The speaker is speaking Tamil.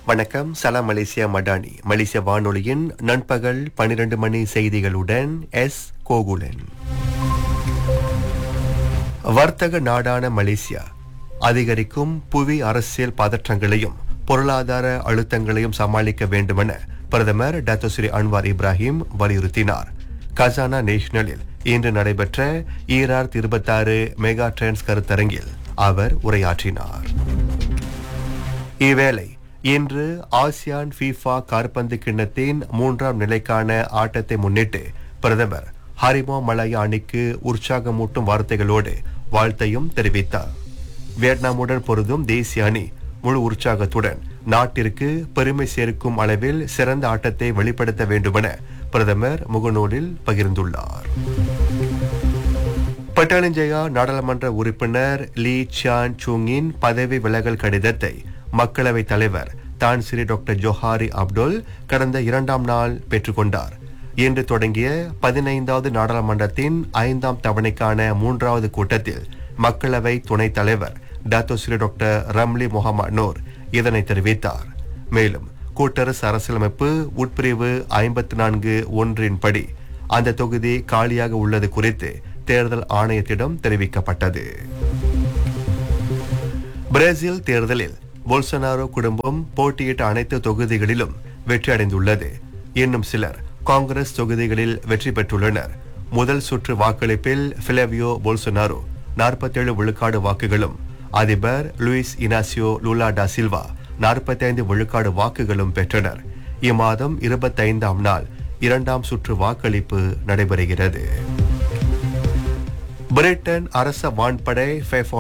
வணக்கம் சலாம் மலேசியா மடானி மலேசிய வானொலியின் நண்பகல் 12 மணி செய்திகளுடன் எஸ் கோகுலன் வர்த்தக நாடான மலேசியா அதிகரிக்கும் புவி அரசியல் பதற்றங்களையும் பொருளாதார அழுத்தங்களையும் சமாளிக்க வேண்டுமென பிரதமர் டாக்டர் ஸ்ரீ அன்வார் இப்ராஹிம் வலியுறுத்தினார் கசானா நேஷனலில் இன்று நடைபெற்ற ஈரார் இருபத்தாறு மெகா ட்ரெண்ட்ஸ் கருத்தரங்கில் அவர் உரையாற்றினார் இவ்வேளை இன்று ஆசியான் ஃபீஃபா காற்பந்து கிண்ணத்தின் மூன்றாம் நிலைக்கான ஆட்டத்தை முன்னிட்டு பிரதமர் ஹரிமோ மலாயா அணிக்கு உற்சாகமூட்டும் வார்த்தைகளோடு வாழ்த்தையும் தெரிவித்தார் வியட்நாமுடன் பொருதும் தேசிய அணி முழு உற்சாகத்துடன் நாட்டிற்கு பெருமை சேர்க்கும் அளவில் சிறந்த ஆட்டத்தை வெளிப்படுத்த வேண்டுமென பிரதமர் முகநூலில் பகிர்ந்துள்ளார் பட்டாளஞ்சயா நாடாளுமன்ற உறுப்பினர் லீ சியான் சூங்கின் பதவி விலகல் கடிதத்தை மக்களவைத் தலைவர் தான் ஸ்ரீ டாக்டர் ஜோஹாரி அப்துல் கடந்த இரண்டாம் நாள் பெற்றுக்கொண்டார் இன்று தொடங்கிய பதினைந்தாவது நாடாளுமன்றத்தின் ஐந்தாம் தவணைக்கான மூன்றாவது கூட்டத்தில் மக்களவை துணைத் தலைவர் doctor Sri doctor Ramli Mohamed Noor இதனை தெரிவித்தார் மேலும் கூட்டரசு அரசியலமைப்பு உட்பிரிவு ஐம்பத்தி நான்கு ஒன்றின்படி அந்த தொகுதி காலியாக உள்ளது குறித்து தேர்தல் ஆணையத்திடம் தெரிவிக்கப்பட்டது பிரேசில் தேர்தலில் போல்சனாரோ குடும்பம் போட்டியிட்ட அனைத்து தொகுதிகளிலும் வெற்றி அடைந்துள்ளது இன்னும் சிலர் காங்கிரஸ் தொகுதிகளில் வெற்றி பெற்றுள்ளனர் முதல் சுற்று வாக்களிப்பில் பிளவியோ போல்சனாரோ நாற்பத்தேழு விழுக்காடு வாக்குகளும் அதிபர் லூயிஸ் இனாசியோ லூலா டா சில்வா நாற்பத்தைந்து விழுக்காடு வாக்குகளும் பெற்றனர் இம்மாதம் இருபத்தைந்தாம் நாள் இரண்டாம் சுற்று வாக்களிப்பு நடைபெறுகிறது பிரிட்டன் அரச வான்படை ஃபெஃபோ